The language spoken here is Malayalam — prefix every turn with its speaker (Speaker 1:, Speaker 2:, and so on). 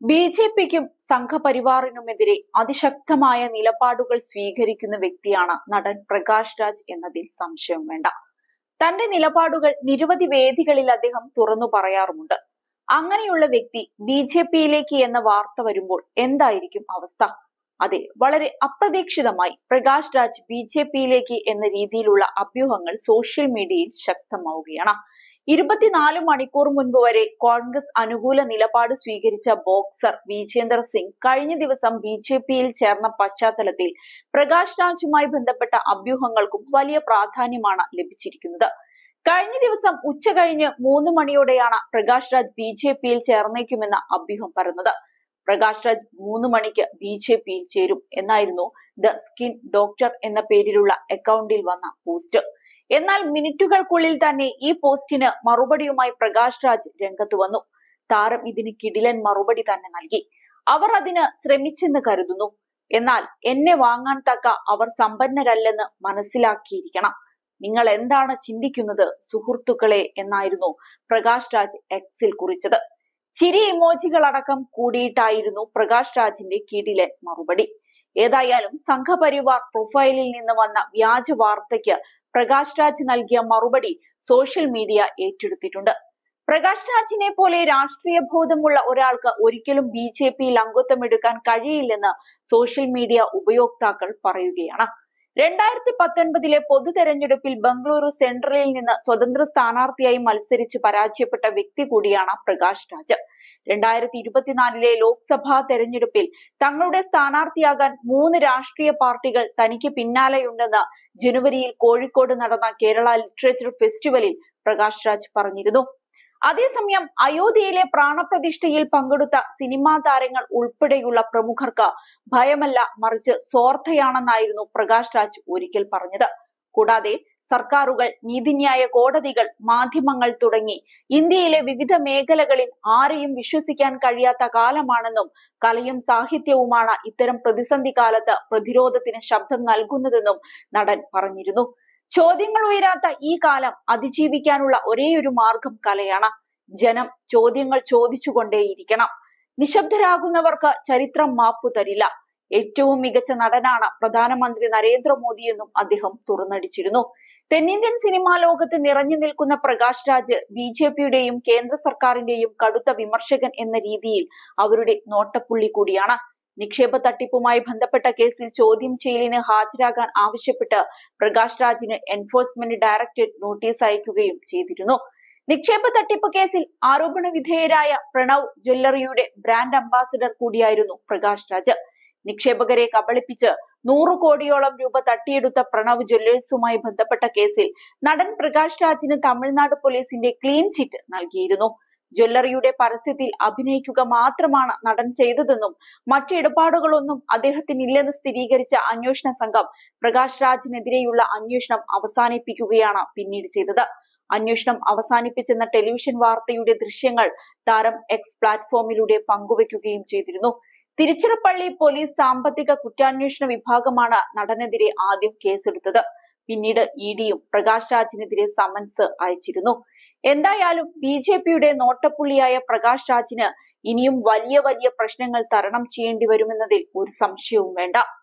Speaker 1: ബി ജെ പിക്കും സംഘപരിവാറിനുമെതിരെ അതിശക്തമായ നിലപാടുകൾ സ്വീകരിക്കുന്ന വ്യക്തിയാണ് നടൻ പ്രകാശ് രാജ് എന്നതിൽ സംശയം വേണ്ട തന്റെ നിലപാടുകൾ നിരവധി വേദികളിൽ അദ്ദേഹം തുറന്നു പറയാറുമുണ്ട് അങ്ങനെയുള്ള വ്യക്തി ബി ജെ പിയിലേക്ക് എന്ന വാർത്ത വരുമ്പോൾ എന്തായിരിക്കും അവസ്ഥ അതെ വളരെ അപ്രതീക്ഷിതമായി പ്രകാശ് രാജ് ബി ജെ പിയിലേക്ക് എന്ന രീതിയിലുള്ള അഭ്യൂഹങ്ങൾ സോഷ്യൽ മീഡിയയിൽ ശക്തമാവുകയാണ് ഇരുപത്തിനാല് മണിക്കൂർ മുൻപ് വരെ കോൺഗ്രസ് അനുകൂല നിലപാട് സ്വീകരിച്ച ബോക്സർ വിജേന്ദർ സിംഗ് കഴിഞ്ഞ ദിവസം ബി ജെ പിയിൽ ചേർന്ന പശ്ചാത്തലത്തിൽ പ്രകാശ് രാജുമായി ബന്ധപ്പെട്ട അഭ്യൂഹങ്ങൾക്കും വലിയ പ്രാധാന്യമാണ് ലഭിച്ചിരിക്കുന്നത് കഴിഞ്ഞ ദിവസം ഉച്ച കഴിഞ്ഞ് മൂന്ന് മണിയോടെയാണ് പ്രകാശ് രാജ് ബി ജെ പിയിൽ ചേർന്നേക്കുമെന്ന അഭ്യൂഹം പരന്നത് പ്രകാശ് രാജ് മൂന്ന് മണിക്ക് ബി ജെ പിയിൽ ചേരും എന്നായിരുന്നു ദ സ്കിൻ ഡോക്ടർ എന്ന പേരിലുള്ള അക്കൗണ്ടിൽ വന്ന പോസ്റ്റ് എന്നാൽ മിനിറ്റുകൾക്കുള്ളിൽ തന്നെ ഈ പോസ്റ്റിന് മറുപടിയുമായി പ്രകാശ് രാജ് രംഗത്ത് വന്നു താരം ഇതിന് കിടിലൻ മറുപടി തന്നെ നൽകി അവർ അതിന് ശ്രമിച്ചെന്ന് കരുതുന്നു എന്നാൽ എന്നെ വാങ്ങാൻ തക്ക അവർ സമ്പന്നരല്ലെന്ന് മനസ്സിലാക്കിയിരിക്കണം നിങ്ങൾ എന്താണ് ചിന്തിക്കുന്നത് സുഹൃത്തുക്കളെ എന്നായിരുന്നു പ്രകാശ് രാജ് എക്സിൽ കുറിച്ചത് ചിരി ഇമോജികൾ അടക്കം കൂടിയിട്ടായിരുന്നു പ്രകാശ് രാജിന്റെ കിടിലൻ മറുപടി ഏതായാലും സംഘപരിവാർ പ്രൊഫൈലിൽ നിന്ന് വന്ന വ്യാജ വാർത്തയ്ക്ക് പ്രകാശ് രാജ് നൽകിയ മറുപടി സോഷ്യൽ മീഡിയ ഏറ്റെടുത്തിട്ടുണ്ട് പ്രകാശ് രാജിനെ പോലെ രാഷ്ട്രീയ ബോധമുള്ള ഒരാൾക്ക് ഒരിക്കലും ബി ജെ പിയിൽ അംഗത്വമെടുക്കാൻ കഴിയില്ലെന്ന് സോഷ്യൽ മീഡിയ ഉപയോക്താക്കൾ പറയുകയാണ് രണ്ടായിരത്തി പത്തൊൻപതിലെ പൊതു തെരഞ്ഞെടുപ്പിൽ ബംഗളൂരു സെൻട്രലിൽ നിന്ന് സ്വതന്ത്ര സ്ഥാനാർത്ഥിയായി മത്സരിച്ച് പരാജയപ്പെട്ട വ്യക്തി കൂടിയാണ് പ്രകാശ് രാജ് രണ്ടായിരത്തി ഇരുപത്തിനാലിലെ ലോക്സഭാ തെരഞ്ഞെടുപ്പിൽ തങ്ങളുടെ സ്ഥാനാർത്ഥിയാകാൻ മൂന്ന് രാഷ്ട്രീയ പാർട്ടികൾ തനിക്ക് പിന്നാലെയുണ്ടെന്ന് ജനുവരിയിൽ കോഴിക്കോട് നടന്ന കേരള ലിറ്ററേച്ചർ ഫെസ്റ്റിവലിൽ പ്രകാശ് രാജ് പറഞ്ഞിരുന്നു അതേസമയം അയോധ്യയിലെ പ്രാണപ്രതിഷ്ഠയിൽ പങ്കെടുത്ത സിനിമാ താരങ്ങൾ ഉൾപ്പെടെയുള്ള പ്രമുഖർക്ക് ഭയമല്ല മറിച്ച് സ്വാർത്ഥയാണെന്നായിരുന്നു പ്രകാശ് രാജ് ഒരിക്കൽ പറഞ്ഞത് കൂടാതെ സർക്കാരുകൾ നീതിന്യായ കോടതികൾ മാധ്യമങ്ങൾ തുടങ്ങി ഇന്ത്യയിലെ വിവിധ മേഖലകളിൽ ആരെയും വിശ്വസിക്കാൻ കഴിയാത്ത കാലമാണെന്നും കലയും സാഹിത്യവുമാണ് ഇത്തരം പ്രതിസന്ധി കാലത്ത് പ്രതിരോധത്തിന് ശബ്ദം നൽകുന്നതെന്നും നടൻ പറഞ്ഞിരുന്നു ചോദ്യങ്ങൾ ഉയരാത്ത ഈ കാലം അതിജീവിക്കാനുള്ള ഒരേയൊരു മാർഗം കലയാണ് ജനം ചോദ്യങ്ങൾ ചോദിച്ചുകൊണ്ടേയിരിക്കണം നിശബ്ദരാകുന്നവർക്ക് ചരിത്രം മാപ്പു തരില്ല ഏറ്റവും മികച്ച നടനാണ് പ്രധാനമന്ത്രി നരേന്ദ്രമോദിയെന്നും അദ്ദേഹം തുറന്നടിച്ചിരുന്നു തെന്നിന്ത്യൻ സിനിമാ ലോകത്ത് നിറഞ്ഞു നിൽക്കുന്ന പ്രകാശ് രാജ് ബി ജെ പിയുടെയും കേന്ദ്ര സർക്കാരിന്റെയും കടുത്ത വിമർശകൻ എന്ന രീതിയിൽ അവരുടെ നോട്ടപ്പുള്ളി കൂടിയാണ് നിക്ഷേപ തട്ടിപ്പുമായി ബന്ധപ്പെട്ട കേസിൽ ചോദ്യം ചെയ്യലിന് ഹാജരാകാൻ ആവശ്യപ്പെട്ട് പ്രകാശ് രാജിന് എൻഫോഴ്സ്മെന്റ് ഡയറക്ടറേറ്റ് നോട്ടീസ് അയക്കുകയും ചെയ്തിരുന്നു നിക്ഷേപ തട്ടിപ്പ് കേസിൽ ആരോപണ വിധേയരായ പ്രണവ് ജ്വല്ലറിയുടെ ബ്രാൻഡ് അംബാസിഡർ കൂടിയായിരുന്നു പ്രകാശ് രാജ് നിക്ഷേപകരെ കബളിപ്പിച്ച് നൂറ് കോടിയോളം രൂപ തട്ടിയെടുത്ത പ്രണവ് ജ്വല്ലേഴ്സുമായി ബന്ധപ്പെട്ട കേസിൽ നടൻ പ്രകാശ് രാജിന് തമിഴ്നാട് പോലീസിന്റെ ക്ലീൻ ചിറ്റ് നൽകിയിരുന്നു ജ്വല്ലറിയുടെ പരസ്യത്തിൽ അഭിനയിക്കുക മാത്രമാണ് നടൻ ചെയ്തതെന്നും മറ്റു ഇടപാടുകളൊന്നും അദ്ദേഹത്തിനില്ലെന്ന് സ്ഥിരീകരിച്ച അന്വേഷണ സംഘം പ്രകാശ് രാജിനെതിരെയുള്ള അന്വേഷണം അവസാനിപ്പിക്കുകയാണ് പിന്നീട് ചെയ്തത് അന്വേഷണം അവസാനിപ്പിച്ചെന്ന ടെലിവിഷൻ വാർത്തയുടെ ദൃശ്യങ്ങൾ താരം എക്സ് പ്ലാറ്റ്ഫോമിലൂടെ പങ്കുവയ്ക്കുകയും ചെയ്തിരുന്നു തിരുച്ചിറപ്പള്ളി പോലീസ് സാമ്പത്തിക കുറ്റാന്വേഷണ വിഭാഗമാണ് നടനെതിരെ ആദ്യം കേസെടുത്തത് പിന്നീട് ഇ ഡിയും പ്രകാശ് രാജിനെതിരെ സമൻസ് അയച്ചിരുന്നു എന്തായാലും ബി ജെ പിയുടെ നോട്ടപ്പുള്ളിയായ പ്രകാശ് രാജിന് ഇനിയും വലിയ വലിയ പ്രശ്നങ്ങൾ തരണം ചെയ്യേണ്ടി വരുമെന്നതിൽ ഒരു സംശയവും വേണ്ട